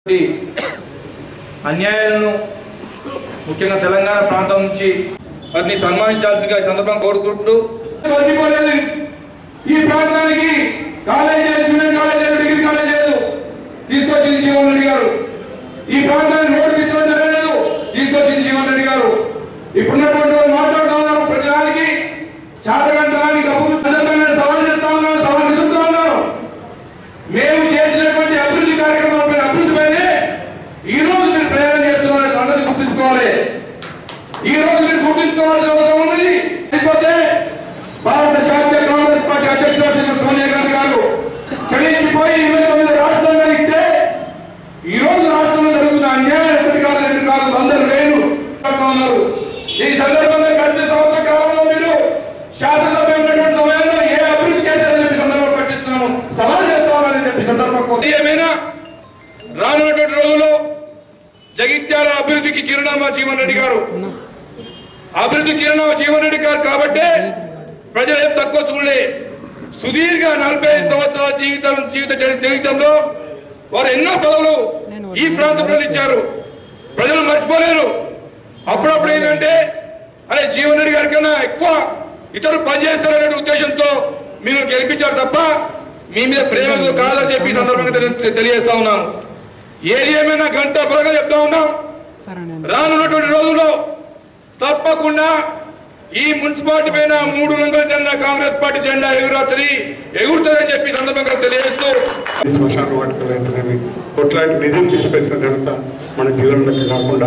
ఈ అన్యాయాలను ముఖ్యంగా తెలంగాణ ప్రాంతం నుంచి వారిని సన్మానించాల్సిందిగా ఈ సందర్భంగా కోరుకుంటూ మర్చిపోలేదు ఈ ప్రాంతానికి కాలేజ్ లేదు జూనియర్ కాలేజ్ లేదు డిగ్రీ కాలేజ్ లేదు తీసుకొచ్చింది జీవన్ రెడ్డి గారు ఈ ప్రాంతానికి రోడ్డు తీసుకోవడం జరగలేదు తీసుకొచ్చింది జీవన్ రెడ్డి గారు ఇప్పుడున్నటువంటి వాళ్ళు మాట్లాడుతూ ఉన్నారు ప్రతిదానికి చాటగంటానికి అప్పుడు సందర్భంగా సవాల్ చేస్తా ఉన్నారు సవాల్ విసురుతూ ఉన్నారు మేము చేసినటువంటి అభివృద్ధి కార్యక్రమాలపై అభివృద్ధిపైనే ఈ రోజు మీరు ప్రయాణం చేస్తున్నారని అందరికీ గుర్తుంచుకోవాలి ఈ రోజు మీరు గుర్తుంచుకోవాల్సిన అవసరం ఉంది లేకపోతే భారత జాతీయ కాంగ్రెస్ పార్టీ అధ్యక్షుడు శ్రీమతి సోనియా గాంధీ గారు చలించిపోయి ఇరవై తొమ్మిది రాష్ట్రంలో ఇస్తే ఈ రోజు రాష్ట్రంలో జరుగుతున్న అన్యాయం ఒకటి కాదు రెండు కాదు వందలు వేలు చెప్తా ఉన్నారు ఈ సందర్భంగా గడిచిన సంవత్సర కాలంలో మీరు శాసనసభ ఉన్నటువంటి సమయంలో ఏ అభివృద్ధి చేశారని చెప్పి సందర్భంగా ప్రశ్నిస్తున్నాము సవాల్ చేస్తామని చెప్పి సందర్భంగా ఏమైనా రానున్నటువంటి రోజుల్లో జగిత్యాల అభివృద్ధికి చిరునామా జీవన్ రెడ్డి గారు అభివృద్ధి చిరునామా జీవన్ రెడ్డి గారు కాబట్టే ప్రజలు ఏం తక్కువ చూడలే సుదీర్ఘ నలభై ఐదు సంవత్సరాల జీవితం జీవిత చరి- జీవితంలో వారు ఎన్నో పదవులు ఈ ప్రాంత ప్రజలు ఇచ్చారు ప్రజలు మర్చిపోలేరు అప్పుడప్పుడు ఏంటంటే అరే జీవన్ రెడ్డి గారి కన్నా ఎక్కువ ఇతరులు పనిచేస్తారనే ఉద్దేశంతో మీరు గెలిపించారు తప్ప మీ మీద ప్రేమ కాదని చెప్పి ఈ సందర్భంగా తెలి- తెలియజేస్తా ఉన్నాను ఏది ఏమైనా గంట పొరగా చెప్తా ఉన్నాం రానున్నటువంటి రోజుల్లో తప్పకుండా ఈ మున్సిపాలిటీ పైన మూడు రంగుల జెండా కాంగ్రెస్ పార్టీ జెండా ఎగురుతుంది ఎగురుతుందని చెప్పి ఈ సందర్భంగా తెలియజేస్తూ శ్మశాన వాటికలు అయితేనేమి కొట్లాంటి నిధులు తీసుకొచ్చిన ఘనత మన జీవనంలోకి కాకుండా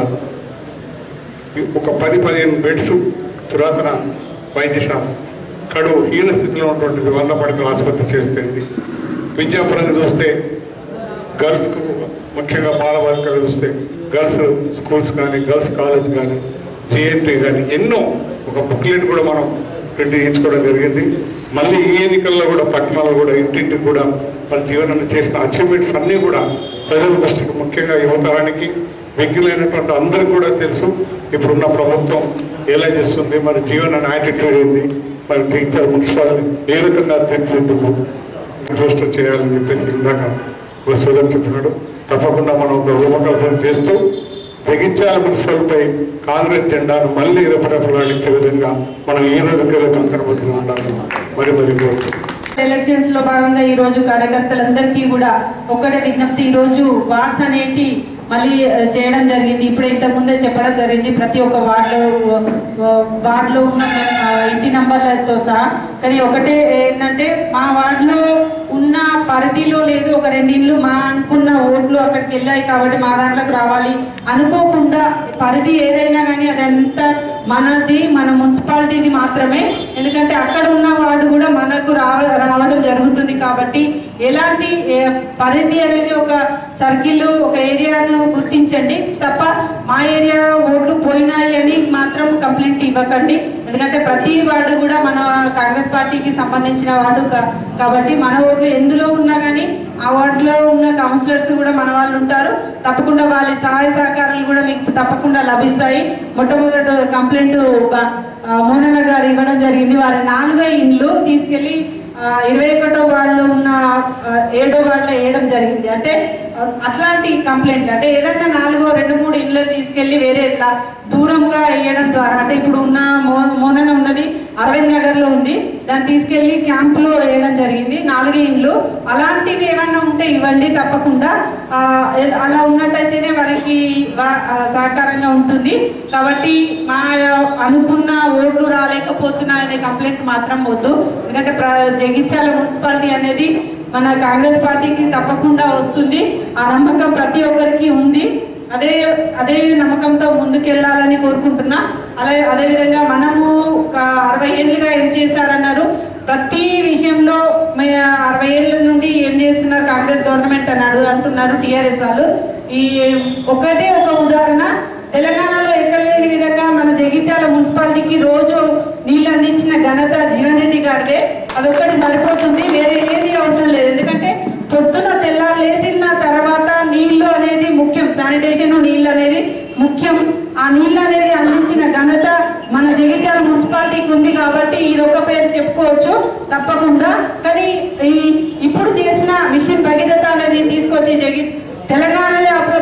ఒక పది పదిహేను బెడ్స్ పురాతన వైద్యశాల కడువు హీన స్థితిలో ఉన్నటువంటి వంద పడకల ఆసుపత్రి చేస్తుంది విద్యాపరంగా చూస్తే గర్ల్స్కు ముఖ్యంగా బాలబాలికలు చూస్తే గర్ల్స్ స్కూల్స్ కానీ గర్ల్స్ కాలేజ్ కానీ జిఎన్టీ కానీ ఎన్నో ఒక బుక్లెట్ కూడా మనం ప్రింట్ చేయించుకోవడం జరిగింది మళ్ళీ ఈ ఎన్నికల్లో కూడా పట్టణాల్లో కూడా ఇంటింటికి కూడా వాళ్ళ జీవనాన్ని చేసిన అచీవ్మెంట్స్ అన్నీ కూడా ప్రజల దృష్టికి ముఖ్యంగా యువతరానికి విజ్ఞులైనటువంటి అందరికీ కూడా తెలుసు ఇప్పుడున్న ప్రభుత్వం ఎలా చేస్తుంది మరి జీవన యాటిట్యూడ్ ఏంది మరి టీచర్ మున్సిపాలిటీ ఏ రకంగా తీర్చిదిద్దుకు పోస్టర్ చేయాలని చెప్పేసి ఇందాక ఒక సోదరు చెప్పినాడు తప్పకుండా మనం ఒక రూపకల్పన చేస్తూ జగిత్యాల మున్సిపల్పై కాంగ్రెస్ జెండాను మళ్ళీ రెపరెపలాడించే విధంగా మనం ఈ రోజు కంకణబద్దులు ఉండాలని మరి మరి కోరుతున్నాం ఎలక్షన్స్ లో భాగంగా ఈ రోజు కార్యకర్తలందరికీ కూడా ఒక్కటే విజ్ఞప్తి ఈ రోజు వార్డ్స్ అనేటి మళ్ళీ ఆ, చేయడం జరిగింది ఇప్పుడు ఇంతకు ముందే చెప్పడం జరిగింది ప్రతి ఒక్క వార్డులో ఆ, వార్డులో ఉన్న ఆ, ఇంటి నంబర్లతో సహా కానీ ఒకటే ఏంటంటే మా వార్డులో ఉన్న పరిధిలో లేదు ఒక రెండు ఇళ్ళు మా అనుకున్న ఓట్లు అక్కడికి వెళ్ళాయి కాబట్టి మా దాంట్లోకి రావాలి అనుకోకుండా పరిధి ఏదైనా కానీ అదంతా మనది మన మున్సిపాలిటీది మాత్రమే ఎందుకంటే అక్కడ ఉన్న వాడు కూడా మనకు రావ రావడం జరుగుతుంది కాబట్టి ఎలాంటి ఏ, పరిధి అనేది ఒక సర్కిల్ ఒక ఏరియాను గుర్తించండి తప్ప మా ఏరియా ఓట్లు పోయినాయి అని మాత్రం కంప్లైంట్ ఇవ్వకండి ఎందుకంటే ప్రతి వార్డు కూడా మన కాంగ్రెస్ పార్టీకి సంబంధించిన వార్డు కా- కాబట్టి మన ఓట్లు ఎందులో ఉన్నా కానీ ఆ వార్డులో ఉన్న కౌన్సిలర్స్ కూడా మన వాళ్ళు ఉంటారు తప్పకుండా వాళ్ళ సహాయ సహకారాలు కూడా మీకు తప్పకుండా లభిస్తాయి మొట్టమొదటి కంప్లైంట్ బ- ఆ, మోనన్న గారు ఇవ్వడం జరిగింది వారి నాలుగో ఇండ్లు తీసుకెళ్లి ఆ, ఇరవై ఒకటో వార్డులో ఉన్న ఆ, ఏడో వార్డులో వేయడం జరిగింది అంటే ఆ, అట్లాంటి కంప్లైంట్ అంటే ఏదన్నా నాలుగో రెండు మూడు ఇళ్ళు తీసుకెళ్లి వేరే ఇట్లా దూరంగా వేయడం ద్వారా అంటే ఇప్పుడు ఉన్న మో మోనన ఉన్నది అరవింద్ నగర్ లో ఉంది దాన్ని తీసుకెళ్లి క్యాంప్ లో వేయడం జరిగింది నాలుగు ఇండ్లు అలాంటివి ఏమైనా ఉంటే ఇవ్వండి తప్పకుండా ఆ, ఏ- అలా ఉన్నట్టయితేనే వారికి వా- ఆ, సహకారంగా ఉంటుంది కాబట్టి మా అనుకున్న ఓట్లు రాలేకపోతున్నాయనే కంప్లైంట్ మాత్రం వద్దు ఎందుకంటే ప్ర- జగిత్యాల మున్సిపాలిటీ అనేది మన కాంగ్రెస్ పార్టీకి తప్పకుండా వస్తుంది ఆ నమ్మకం ప్రతి ఒక్కరికి ఉంది అదే అదే నమ్మకంతో ముందుకెళ్లాలని కోరుకుంటున్నా అలాగే అదేవిధంగా మనము ఒక అరవై ఏళ్ళుగా ఏం చేశారన్నారు ప్రతి విషయంలో మే అరవై ఏళ్ళ నుండి ఏం చేస్తున్నారు కాంగ్రెస్ గవర్నమెంట్ అన్నాడు అంటున్నారు టిఆర్ఎస్ వాళ్ళు ఈ ఒకటే ఒక ఉదాహరణ తెలంగాణలో ఎక్కడ లేని విధంగా మన జగిత్యాల మున్సిపాలిటీకి రోజు నీళ్ళు అందించిన ఘనత జీవన్ రెడ్డి గారిదే అదొక్కటి సరిపోతుంది వేరే ఏది అవసరం లేదు ఎందుకంటే పొద్దున తెల్లారు లేచిన తర్వాత నీళ్లు అనేది ముఖ్యం శానిటేషన్ నీళ్ళు అనేది ముఖ్యం ఆ నీళ్ళు అనేది అందించిన ఘనత మన జగిత్యాల మున్సిపాలిటీకి ఉంది కాబట్టి ఇది ఒక పేరు చెప్పుకోవచ్చు తప్పకుండా కానీ ఈ ఇప్పుడు చేసిన మిషన్ భగీరథ అనేది తీసుకొచ్చి జగి తెలంగాణలో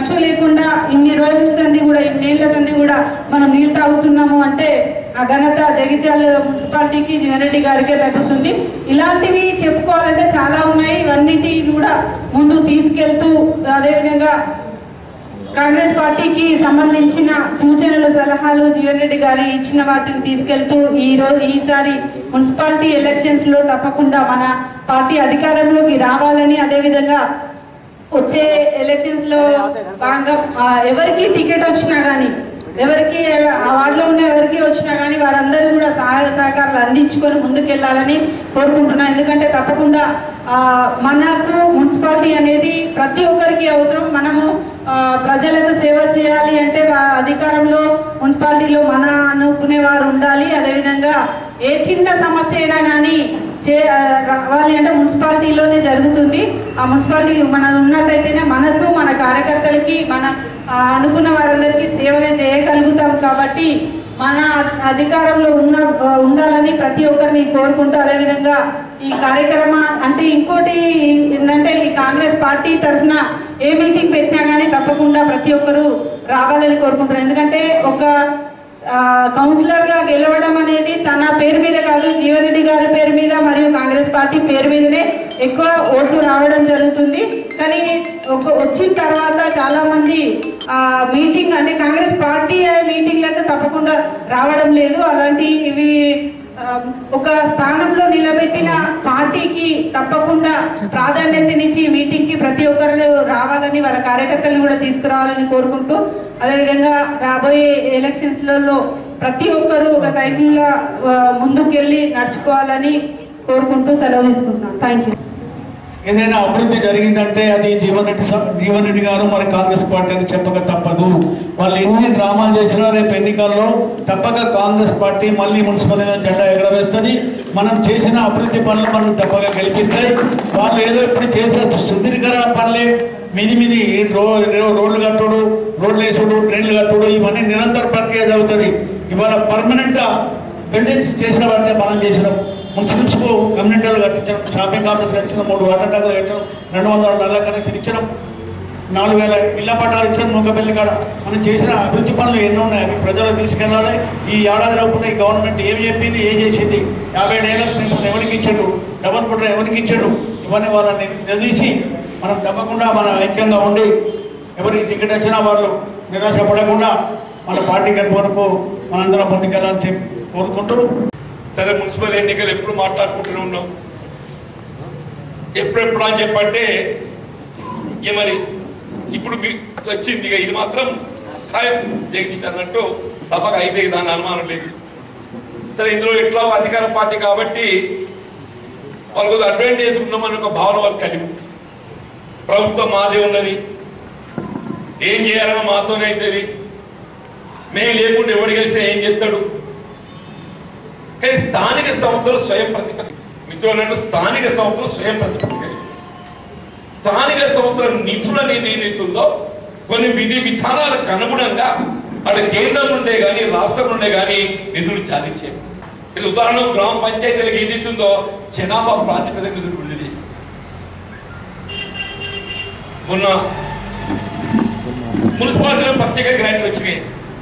ఖర్చు లేకుండా ఇన్ని రోజుల సంది కూడా ఇన్నేళ్ల సంది కూడా మనం నీళ్ళు తాగుతున్నాము అంటే ఆ ఘనత జగిత్యాల మున్సిపాలిటీకి జీవన్ రెడ్డి గారికే తగ్గుతుంది ఇలాంటివి చెప్పుకోవాలంటే చాలా ఉన్నాయి ఇవన్నిటి కూడా ముందు తీసుకెళ్తూ అదేవిధంగా కాంగ్రెస్ పార్టీకి సంబంధించిన సూచనలు సలహాలు జీవన్ రెడ్డి గారు ఇచ్చిన వాటిని తీసుకెళ్తూ ఈ రోజు ఈసారి మున్సిపాలిటీ ఎలక్షన్స్ లో తప్పకుండా మన పార్టీ అధికారంలోకి రావాలని అదేవిధంగా వచ్చే ఎలక్షన్స్ లో భాగంగా ఆ, ఎవరికి టికెట్ వచ్చినా కానీ ఎవరికి ఆ వార్డులో ఉన్న ఎవరికి వచ్చినా కానీ వారందరూ కూడా సహాయ సహకారాలు అందించుకొని ముందుకెళ్లాలని కోరుకుంటున్నాను ఎందుకంటే తప్పకుండా ఆ, మనకు మున్సిపాలిటీ అనేది ప్రతి ఒక్కరికి అవసరం మనము ఆ, ప్రజలకు సేవ చేయాలి అంటే వా- అధికారంలో మున్సిపాలిటీలో మన అనుకునే వారు ఉండాలి అదేవిధంగా ఏ చిన్న సమస్య అయినా కానీ చే ఆ, రావాలి అంటే మున్సిపాలిటీలోనే జరుగుతుంది ఆ మున్సిపాలిటీ మన ఉన్నట్టయితేనే మనకు మన కార్యకర్తలకి మన ఆ, అనుకున్న వారందరికీ సేవ చేయగలుగుతాం కాబట్టి మన అధికారంలో ఉన్న ఆ, ఉండాలని ప్రతి ఒక్కరిని కోరుకుంటూ అదేవిధంగా ఈ కార్యక్రమ అంటే ఇంకోటి ఏంటంటే ఈ కాంగ్రెస్ పార్టీ తరఫున ఏ మీటింగ్ పెట్టినా కానీ తప్పకుండా ప్రతి ఒక్కరు రావాలని కోరుకుంటున్నాను ఎందుకంటే ఒక ఆ, కౌన్సిలర్ గా గెలవడం అనేది తన పేరు మీద కాదు జీవరెడ్డి గారి పేరు మీద మరియు కాంగ్రెస్ పార్టీ పేరు మీదనే ఎక్కువ ఓట్లు రావడం జరుగుతుంది కానీ ఒక వచ్చిన తర్వాత చాలా మంది ఆ మీటింగ్ అంటే కాంగ్రెస్ పార్టీ మీటింగ్లకు తప్పకుండా రావడం లేదు అలాంటి ఇవి ఆ, ఒక స్థానంలో నిలబెట్టిన పార్టీకి తప్పకుండా ప్రాధాన్యతనిచ్చి ఈ మీటింగ్ కి ప్రతి ఒక్కరు రావాలని వాళ్ళ కార్యకర్తలను కూడా తీసుకురావాలని కోరుకుంటూ అదేవిధంగా రాబోయే ఎలక్షన్స్ లలో ప్రతి ఒక్కరూ ఒక సైన్యంగా ఆ, ముందుకెళ్ళి నడుచుకోవాలని కోరుకుంటూ సెలవు తీసుకుంటున్నాను థ్యాంక్ యూ ఏదైనా అభివృద్ధి జరిగిందంటే అది జీవన్ రెడ్డి సా- జీవన్ రెడ్డి గారు మరి కాంగ్రెస్ పార్టీకి చెప్పక తప్పదు వాళ్ళు ఎన్ని డ్రామాలు చేసినా రేపు ఎన్నికల్లో తప్పక కాంగ్రెస్ పార్టీ మళ్ళీ మున్సిపల్ జెండా ఎగరవేస్తుంది మనం చేసిన అభివృద్ధి పనులు మనం తప్పక గెలిపిస్తాయి వాళ్ళు ఏదో ఇప్పుడు చేసే సుందరీకరణ పనులే మీది మీది రో రో- రోడ్లు కట్టుడు రోడ్లు వేసుడు ట్రైన్లు కట్టుడు ఇవన్నీ నిరంతర ప్రక్రియ జరుగుతుంది ఇవాళ పర్మనెంట్గా బిల్డింగ్స్ చేసిన వాటిని మనం చేసినాం మున్సిపల్స్కు కమ్యూనిటీలు కట్టించాం షాపింగ్ కాంప్లెక్స్ కట్టించాం మూడు వాటర్ ట్యాంకులు కట్టాం రెండు వందల నల్ల కనెక్షన్ ఇచ్చినాం నాలుగు వేల ఇళ్ల పట్టాలు ఇచ్చాం నూకపల్లి కాడ మనం చేసిన అభివృద్ధి పనులు ఎన్నో ఉన్నాయి అవి ప్రజలకు తీసుకెళ్ళాలి ఈ ఏడాది లోపల ఈ గవర్నమెంట్ ఏం చెప్పింది ఏం చేసింది యాభై ఏళ్ళకి పెన్షన్ ఎవరికి ఇచ్చాడు డబల్ పుట్ర ఎవరికి ఇచ్చాడు ఇవన్నీ వాళ్ళని నిలదీసి మనం తప్పకుండా మన ఐక్యంగా ఉండి ఎవరికి టికెట్ వచ్చినా వాళ్ళు నిరాశ పడకుండా మన పార్టీ గెలుపు వరకు మనందరం ముందుకెళ్ళాలని చెప్పి కోరుకుంటూ సరే మున్సిపల్ ఎన్నికలు ఎప్పుడు మాట్లాడుకుంటూనే ఉన్నాం ఎప్పుడెప్పుడు అని చెప్పంటే ఇక మరి ఇప్పుడు మీకు వచ్చింది ఇక ఇది మాత్రం ఖాయం జగదీష్ అన్నట్టు తప్పక అయితే దాని అనుమానం లేదు సరే ఇందులో ఎట్లా అధికార పార్టీ కాబట్టి వాళ్ళకు అడ్వాంటేజ్ ఉన్నామని ఒక భావన వాళ్ళకి కలిగి ఉంది. ప్రభుత్వం మాదే ఉన్నది ఏం చేయాలన్నా మాతోనే అవుతుంది మేము లేకుండా ఎవడు గెలిచినా ఏం చేస్తాడు కానీ స్థానిక సంస్థలు స్వయం ప్రతిపత్తి మిత్రులు స్థానిక సంస్థలు స్వయం ప్రతిపత్తి కలిగి. స్థానిక సంస్థల నిధులు అనేది ఏదైతుందో కొన్ని విధి విధానాలకు అనుగుణంగా అటు కేంద్రం నుండే కానీ రాష్ట్రం నుండే కానీ నిధులు జారీ చేయాలి ఇది ఉదాహరణ గ్రామ పంచాయతీలకు ఏదైతుందో జనాభా ప్రాతిపదిక నిధులు విడుదల చేయాలి. మొన్న మున్సిపాలిటీలో ప్రత్యేక గ్రాంట్లు వచ్చినాయి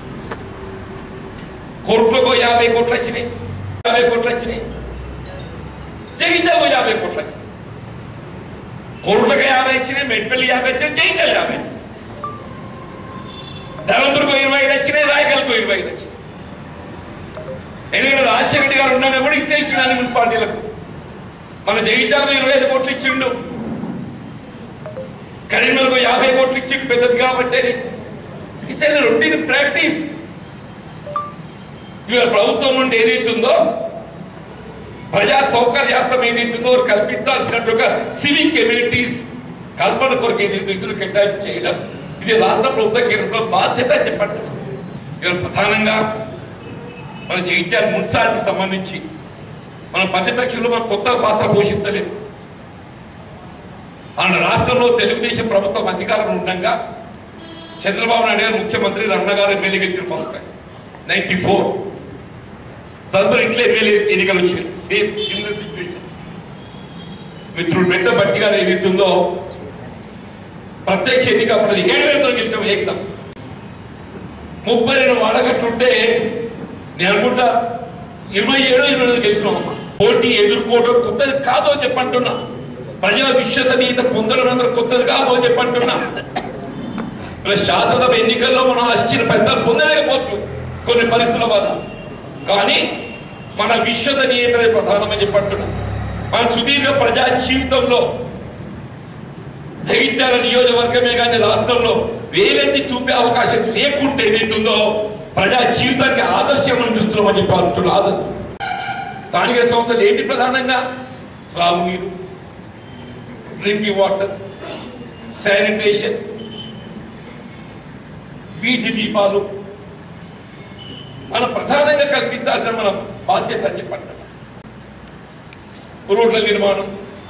కోట్లకు యాభై కోట్లు వచ్చినాయి యాభై కోట్లు వచ్చినాయి జగిత్యాలకు యాభై కోట్లు వచ్చినాయి కోట్లకు యాభై వచ్చినాయి మెట్పల్లి యాభై వచ్చినాయి జగిత్యాల యాభై వచ్చినాయి ధర్మపురకు ఇరవై ఐదు వచ్చినాయి రాయకల్కు ఇరవై ఐదు వచ్చినాయి ఎందుకంటే రాజశేఖర రెడ్డి గారు ఉండగా కూడా ఇట్లా ఇచ్చిన అన్ని మున్సిపాలిటీలకు మన జగిత్యాలకు ఇరవై ఐదు కోట్లు ఇచ్చిండు కరీంనగర్కు యాభై కోట్లు ఇచ్చిండు పెద్దది కాబట్టి ఇట్స్ రొటీన్ ప్రాక్టీస్ ఇవాళ ప్రభుత్వం నుండి ఏదైతుందో ప్రజా సౌకర్యార్థం ఏదైతుందో వారు కల్పించాల్సినట్టు ఒక సివిక్ ఎమ్యూనిటీస్ కల్పన కొరకు ఏదైతే నిధులు కేటాయింపు చేయడం ఇది రాష్ట్ర ప్రభుత్వ కేంద్ర బాధ్యత అని చెప్పండి ఇవాళ ప్రధానంగా మన జగిత్యాల మున్సిపాలిటీకి సంబంధించి మన ప్రతిపక్షంలో మన కొత్త పాత్ర పోషిస్తలేదు మన రాష్ట్రంలో తెలుగుదేశం ప్రభుత్వం అధికారంలో ఉండగా చంద్రబాబు నాయుడు గారు ముఖ్యమంత్రి రమణ గారు ఎమ్మెల్యే గెలిచిన ఫస్ట్ టైం నైన్టీ ఫోర్ తదుపరి ఇట్లా ఎమ్మెల్యే ఎన్నికలు వచ్చినాయి సేమ్ సిమిలర్ సిచ్యువేషన్ మిత్రుడు వెంట బట్టి గారు ఏదైతుందో ప్రత్యక్ష ఎన్నిక పదిహేడు వేలతో గెలిచాం ఏకదం ముప్పై రెండు వాడగట్టుంటే నేను అనుకుంటా ఇరవై ఏడు ఇరవై ఎనిమిది గెలిచినాం పోటీ ఎదుర్కోవడం కొత్తది కాదు అని చెప్పంటున్నా ప్రజల విశ్వసనీయత పొందడం అందరూ కొత్తది కాదు అని చెప్పంటున్నా ఇలా శాసనసభ ఎన్నికల్లో మనం ఆశించిన ఫలితాలు పొందలేకపోవచ్చు కొన్ని పరిస్థితుల వల్ల కానీ మన విశ్వసనీయత ప్రధానమని చెప్పంటున్నా మన సుదీర్ఘ ప్రజా జీవితంలో జగిత్యాల నియోజకవర్గమే కానీ రాష్ట్రంలో వేలెత్తి చూపే అవకాశం లేకుంటే ఏదైతుందో ప్రజా జీవితానికి ఆదర్శం మనం చూస్తున్నామని చెప్పి అంటున్నారు ఆదర్ స్థానిక సంస్థలు ఏంటి ప్రధానంగా త్రాగునీరు డ్రింకింగ్ వాటర్ శానిటేషన్ వీధి దీపాలు మనం ప్రధానంగా కల్పించాల్సిన మన బాధ్యత అని చెప్పండి రోడ్ల నిర్మాణం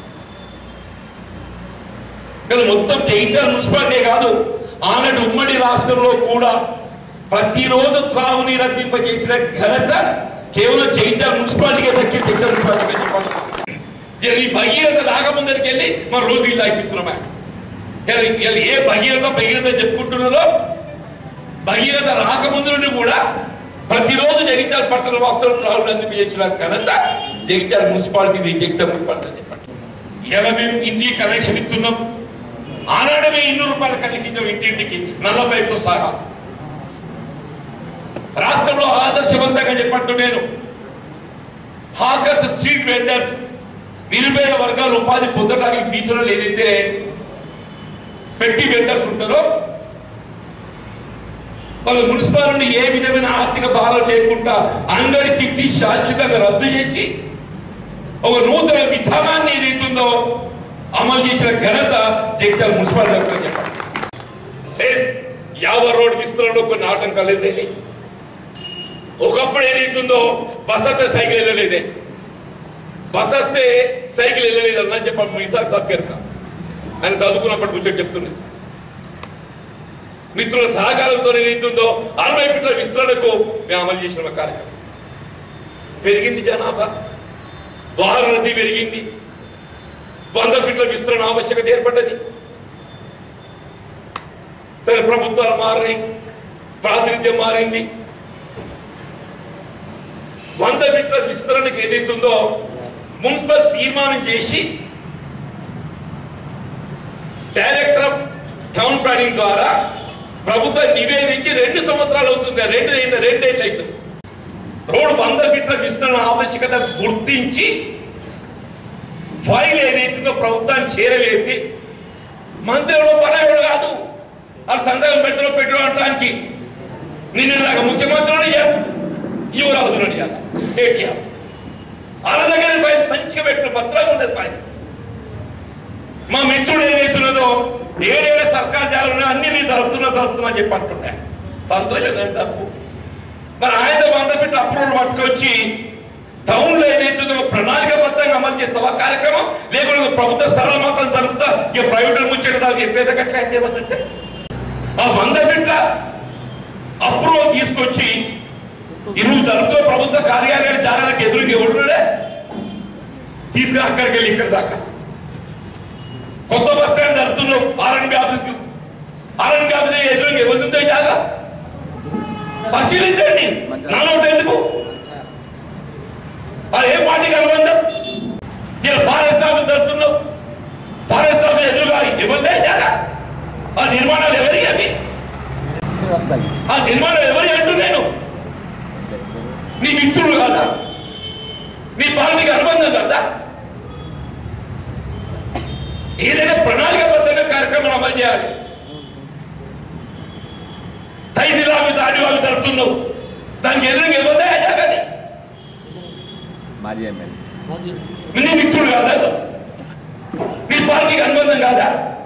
కదా మొత్తం జగిత్యాల మున్సిపాలిటీ కాదు ఆనాటి ఉమ్మడి రాష్ట్రంలో కూడా ప్రతిరోజు త్రాగునీరు అందింపజేసిన ఘనత కేవలం జగిత్యాల మున్సిపాలిటీకే దక్కి జగిత్యాల మున్సిపాలిటీకే చెప్పాలి ఇలా ఈ భగీరథ రాకముందరికి వెళ్ళి మన రోజు నీళ్ళు తాగిస్తున్నామా ఇలా ఇలా ఏ భగీరథ భగీరథ చెప్పుకుంటున్నారో భగీరథ రాకముందు నుండి కూడా ప్రతిరోజు జగిత్యాల పట్టణ వాస్తవం త్రాగుడు అందింపజేసిన ఘనత జగిత్యాల మున్సిపాలిటీ జగిత్యాల మున్సిపాలిటీ అని చెప్పండి ఇలా మేము ఇంటి కనెక్షన్ ఇస్తున్నాం ఆనాడు మేము ఇన్ని రూపాయలు కనిపించాం ఇంటింటికి నల్లపైతో సహా రాష్ట్రంలో ఆదర్శవంతంగా చెప్పట్టు నేను హాకర్స్ స్ట్రీట్ వెండర్స్ నిరుపేద వర్గాలు ఉపాధి పొందడానికి ఫీచర్లు ఏదైతే పెట్టి వెండర్స్ ఉంటారో వాళ్ళు మున్సిపల్ నుండి ఏ విధమైన ఆర్థిక భారం లేకుండా అంగడి చిట్టి శాశ్వతంగా రద్దు చేసి ఒక నూతన విధానాన్ని ఏదైతుందో అమలు చేసిన ఘనత జగిత్యాల మున్సిపాలిటీ దగ్గర చెప్పండి ఎస్, యావ రోడ్ విస్తరణలో కొన్ని ఆటంకాలు ఎదురైనాయి ఒకప్పుడు ఏదైతుందో బస్ వస్తే సైకిల్ వెళ్ళలేదే బస్ వస్తే సైకిల్ వెళ్ళలేదు అన్నా చెప్పాను మీసాక్ సాబ్ గారు ఆయన చదువుకున్నప్పుడు కూర్చొని చెప్తున్నాను మిత్రుల సహకారంతో ఏదైతుందో అరవై ఫీట్ల విస్తరణకు మేము అమలు చేసిన ఒక కార్యక్రమం పెరిగింది జనాభా వాహన రద్దీ పెరిగింది వంద ఫీట్ల విస్తరణ ఆవశ్యకత ఏర్పడ్డది సరే ప్రభుత్వాలు మారినాయి ప్రాతినిధ్యం మారింది వంద ఫీట్ల విస్తరణకు ఏదైతుందో మున్సిపల్ తీర్మానం చేసి డైరెక్టర్ ఆఫ్ టౌన్ ప్లానింగ్ ద్వారా ప్రభుత్వం నివేదించి రెండు సంవత్సరాలు అవుతుంది రెండు రెండు రెండేళ్ళు అవుతుంది రోడ్ వంద ఫీట్ల విస్తరణ ఆవశ్యకత గుర్తించి ఫైల్ ఏదైతుందో ప్రభుత్వాన్ని చేరవేసి మంత్రులు పరాయుడు కాదు అది సంతకం పెట్టడం పెట్టడం అనడానికి నిన్న దాకా ముఖ్యమంత్రులు యువరాజులు అడిగారు కేటీఆర్ వాళ్ళ దగ్గర ఫైల్ మంచిగా పెట్టిన పత్రం ఉన్నది ఫైల్ మా మిత్రుడు ఏదైతున్నదో ఏడేళ్ళ సర్కార్ జాగ్రత్త అన్ని నేను జరుపుతున్నా జరుపుతున్నా అని చెప్పి అంటుండే సంతోషం నేను తప్పు మరి ఆయన వంద ఫీట్ అప్రూవల్ పట్టుకొచ్చి టౌన్ లో ఏదైతుందో ప్రణాళికబద్ధంగా అమలు చేస్తావా కార్యక్రమం లేకపోతే ప్రభుత్వ స్థలాలు మాత్రం జరుపుతా ఇక ప్రైవేట్ ముచ్చట దానికి చెప్పేది గట్లా ఏం చేయమంటే ఆ వంద ఫీట్ల అప్రూవల్ తీసుకొచ్చి ఇరువు జరుపుతూ ప్రభుత్వ కార్యాలయాల జాగాలకు ఎదురుగా ఎవడున్నాడే తీసుకుని అక్కడికి వెళ్ళి ఇక్కడ దాకా కొత్త బస్ స్టాండ్ జరుగుతున్నావు ఆర్ఎన్బి ఆఫీస్కి ఆర్ఎన్బి ఆఫీస్ ఎదురుగా ఎవరుందో ఈ జాగా పరిశీలించండి నాలోటు ఎందుకు మరి ఏ పార్టీకి అనుబంధం నేను ఫారెస్ట్ ఆఫీస్ జరుగుతున్నావు ఫారెస్ట్ ఆఫీస్ ఎదురుగా ఇవ్వదే జాగా ఆ నిర్మాణాలు ఎవరికి అవి ఆ నిర్మాణాలు ఎవరి అంటూ నేను నీ మిత్రుడు కాదా నీ పార్టీకి అనుబంధం కాదా ఏదైనా ప్రణాళికబద్ధంగా కార్యక్రమం అమలు చేయాలి తైదిలామి దాడివామి జరుపుతున్నావు దానికి ఎదురుగా ఇవ్వదే జాగది మాజీ ఎమ్మెల్యే నీ మిత్రుడు కాదా నీ పార్టీకి అనుబంధం కాదా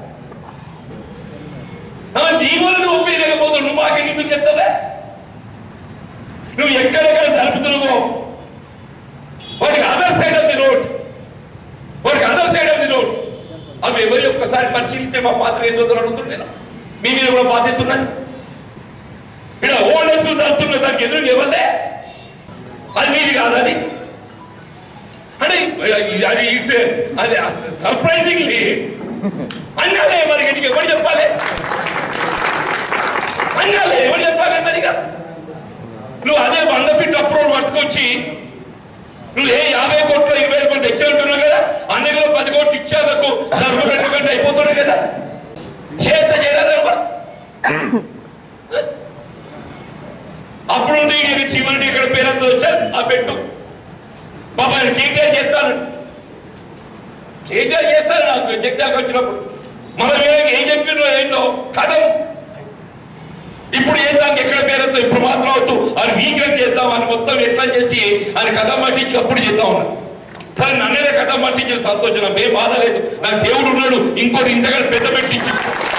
ఆ, నీ వల్ల నువ్వు ఒప్పేయలేకపోతావు నువ్వు మాకు నీతులు చెప్తావే నువ్వు ఎక్కడెక్కడ జరుపుతున్నావో వాటికి other side of the road వాటికి other side of the road అవి ఎవరి ఒక్కసారి పరిశీలించే మా పాత్ర ఏ సోదరు అడుగుతుంది నేను మీ మీద కూడా బాధ్యత ఉన్నది ఇక్కడ ఓల్డ్ ఏజ్ జరుపుతున్న దానికి ఎదురు ఇవ్వదే అది మీది కాదు అది అంటే అది ఇట్స్ అది సర్ప్రైజింగ్లీ అన్నాలే మరి నీకు ఎవరు చెప్పాలి అన్నాలే ఎవరు చెప్పాలి మరిగా నువ్వు అదే వంద ఫీట్ అప్రూవల్ పట్టుకొచ్చి నువ్వు ఏ యాభై కోట్లు ఇరవై కోట్లు తెచ్చుకుంటున్నావు కదా అన్నిలో పది కోట్లు ఇచ్చేందుకు నలుగురు రెండు గంటలు అయిపోతున్నాయి కదా చేత చేయలేదమ్మా అప్పుడు నీకు చివరి ఇక్కడ పేరంతా వచ్చారు ఆ పెట్టు బాబా కేటీఆర్ చేస్తాను కేటీఆర్ చేస్తాను నాకు జగ్జాకి వచ్చినప్పుడు మన వీళ్ళకి ఏం చెప్పినో ఏంటో కథం ఇప్పుడు ఏం దానికి ఎక్కడ పేరుతో ఇప్పుడు మాత్రం వద్దు అది వీకెండ్ చేద్దాం అని మొత్తం ఎట్లా చేసి అని కథ పట్టించి అప్పుడు చేద్దాం అన్నాడు సరే నన్నేదే కథ పట్టించిన సంతోషం ఏ బాధ లేదు నాకు దేవుడు ఉన్నాడు ఇంకోటి ఇంతకంటే పెద్ద పెట్టించి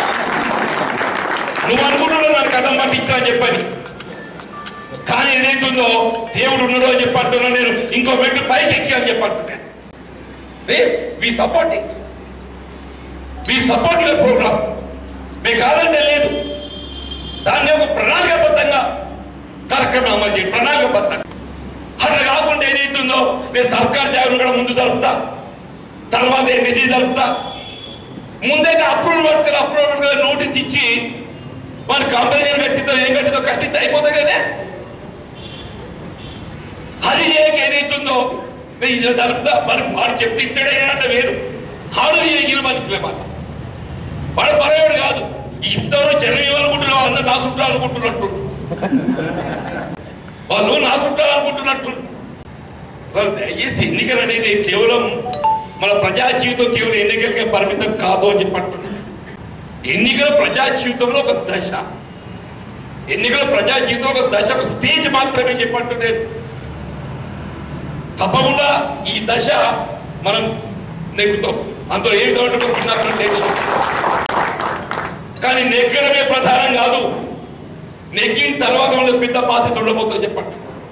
నువ్వు అనుకుంటున్నావు నన్ను కథ పట్టించా అని చెప్పని కానీ ఏదైతుందో దేవుడు ఉన్నాడు అని చెప్పంటున్నా నేను ఇంకో మెట్టు పైకి ఎక్కి అని చెప్పంటున్నాను we support it we support your programme మీకు కాదంటే లేదు దాన్ని ఒక ప్రణాళికాబద్ధంగా కార్యక్రమం అమలు చేయండి ప్రణాళికాబద్ధంగా అట్లా కాకుండా ఏదైతుందో నేను సర్కార్ జాగ్రత్త కూడా ముందు జరుపుతా తర్వాత ఎంబీసీ జరుపుతా ముందైతే అప్రూవల్ పట్టుకుని అప్రూవల్ పట్టుకుని నోటీస్ ఇచ్చి వారి కంపెనీలు కట్టితో ఏం కట్టితో కట్టిస్తే అయిపోతుంది కదా అది చేయక ఏదైతుందో నేను ఇది జరుపుతా మరి వాడు చెప్తే ఇంటాడైనా వేరు హాడు చేయగిన మనుషులే మాట వాడు పరవాడు కాదు ఇద్దరు జనం ఇవ్వాలనుకుంటున్నారు అందరు నా చుట్టాలు అనుకుంటున్నట్టు వాళ్ళు నా చుట్టాలు అనుకుంటున్నట్టు వాళ్ళు దయచేసి ఎన్నికలు అనేది కేవలం మన ప్రజా జీవితం కేవలం ఎన్నికలకే పరిమితం కాదు అని చెప్పంటున్నారు ఎన్నికల ప్రజా జీవితంలో ఒక దశ ఎన్నికల ప్రజా జీవితంలో ఒక దశ ఒక స్టేజ్ మాత్రమే చెప్పంటున్నాను తప్పకుండా ఈ దశ మనం నెగ్గుతాం అందులో ఏ విధమైన లేదు కానీ నెగ్గడమే ప్రధానం కాదు నెగ్గిన తర్వాత మనకు పెద్ద బాధ్యత ఉండబోతుందో చెప్పండి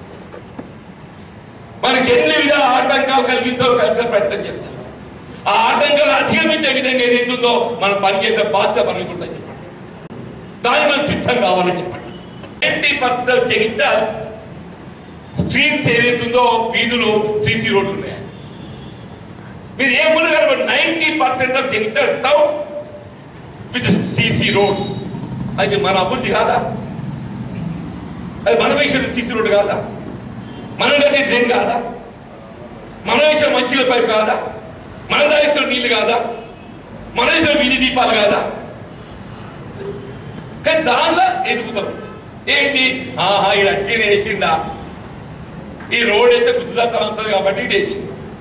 మనకి ఎన్ని విధాల ఆటంకాలు కలిగిందో కలిగే ప్రయత్నం చేస్తాం ఆ ఆటంకాలు అధిగమించే విధంగా ఏదైతుందో మనం పనిచేసే బాధ్యత మనకు ఉందని చెప్పండి దాన్ని మనం సిద్ధం కావాలని చెప్పండి ఎయిటీ పర్సెంట్ జగించాలి స్ట్రీట్స్ ఏదైతుందో వీధులు సీసీ రోడ్లు ఉన్నాయి మీరు ఏ ముందు కనబడి ninety percent of Jagtial town with CC roads అది మన అభివృద్ధి కాదా అది మన వేసిన సీసీ రోడ్ కాదా మనం కట్టే డ్రైన్ కాదా మన వేసిన మంచిల పైపు కాదా మన వేసిన నీళ్లు కాదా మన వేసిన వీధి దీపాలు కాదా కానీ దానిలో ఎదుగుతారు ఏంటి ఆహా ఇది అట్లనే వేసిండా ఈ రోడ్ అయితే గుజరాత్ అంతది కాబట్టి ఇది వేసిండు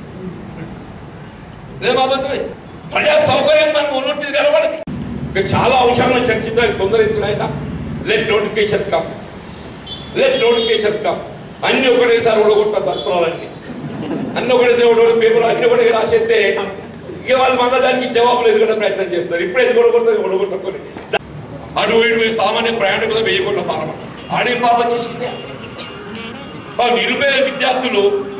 ఇదేం అబద్ధమే ప్రజా సౌకర్యం మనం ఉన్నట్టు కనబడదు ఇంకా చాలా అంశాలను చర్చించడానికి తొందర ఎందుకైనా let notification come let notification come అన్ని ఒకటేసారి ఉడగొట్ట దస్త్రాలన్నీ అన్ని ఒకటేసారి ఉడగొట్ట పేపర్ అన్ని ఒకటే రాసేస్తే ఇక వాళ్ళు మళ్ళీ దానికి జవాబులు ఎదుగునే ప్రయత్నం చేస్తారు ఇప్పుడు ఎందుకు ఉడగొడతారు ఉడగొట్టుకొని అటు ఇటు పోయి సామాన్య ప్రయాణికులు వేయకుండా పాలన ఆడేం పాపం చేసిందే ఆ నిరుపేద విద్యార్థులు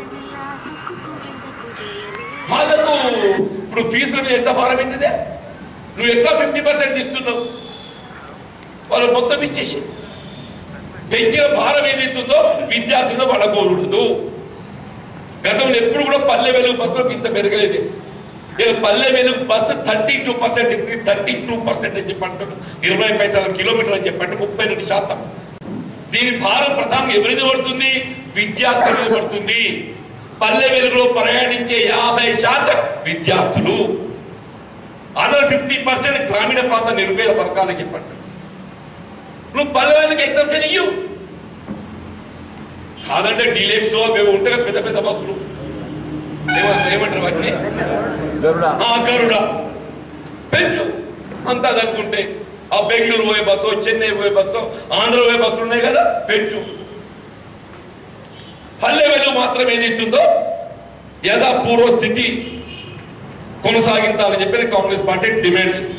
వాళ్ళకు ఇప్పుడు ఫీజుల మీద ఎంత భారం అవుతుందే నువ్వు ఎంత ఫిఫ్టీ పర్సెంట్ ఇస్తున్నావు వాళ్ళు మొత్తం ఇచ్చేసి పెంచిన భారం ఏదైతుందో విద్యార్థులు పడకూడదు గతంలో ఎప్పుడు కూడా పల్లె వెలుగు బస్సులకు ఇంత పెరగలేదు ఇలా Palle Velugu bus thirty two percent ఇప్పుడు థర్టీ టూ పర్సెంట్ అని చెప్పంటారు ఇరవై పైసల కిలోమీటర్ అని చెప్పంటే ముప్పై రెండు శాతం దీని భారం ప్రధానం ఎవరి మీద పడుతుంది విద్యార్థుల మీద పడుతుంది పల్లె వెలుగులో ప్రయాణించే యాభై శాతం విద్యార్థులు అదర్ ఫిఫ్టీ పర్సెంట్ గ్రామీణ ప్రాంత నిరుపేద వర్గాలని చెప్పండి నువ్వు పల్లె వాళ్ళకి ఎగ్జామ్షన్ ఇయ్యు కాదంటే డీలెక్స్ మేము ఉంటే కదా పెద్ద పెద్ద బస్సులు ఏమంటారు ఏమంటారు వాటిని ఆ, గరుడ పెంచు అంతా అనుకుంటే ఆ బెంగళూరు పోయే బస్సు చెన్నై పోయే బస్సు ఆంధ్ర పోయే బస్సులు ఉన్నాయి కదా పెంచు పల్లె వెలుగు మాత్రం ఏదైతుందో యథాపూర్వ స్థితి కొనసాగించాలని చెప్పి కాంగ్రెస్ పార్టీ డిమాండ్ చేస్తుంది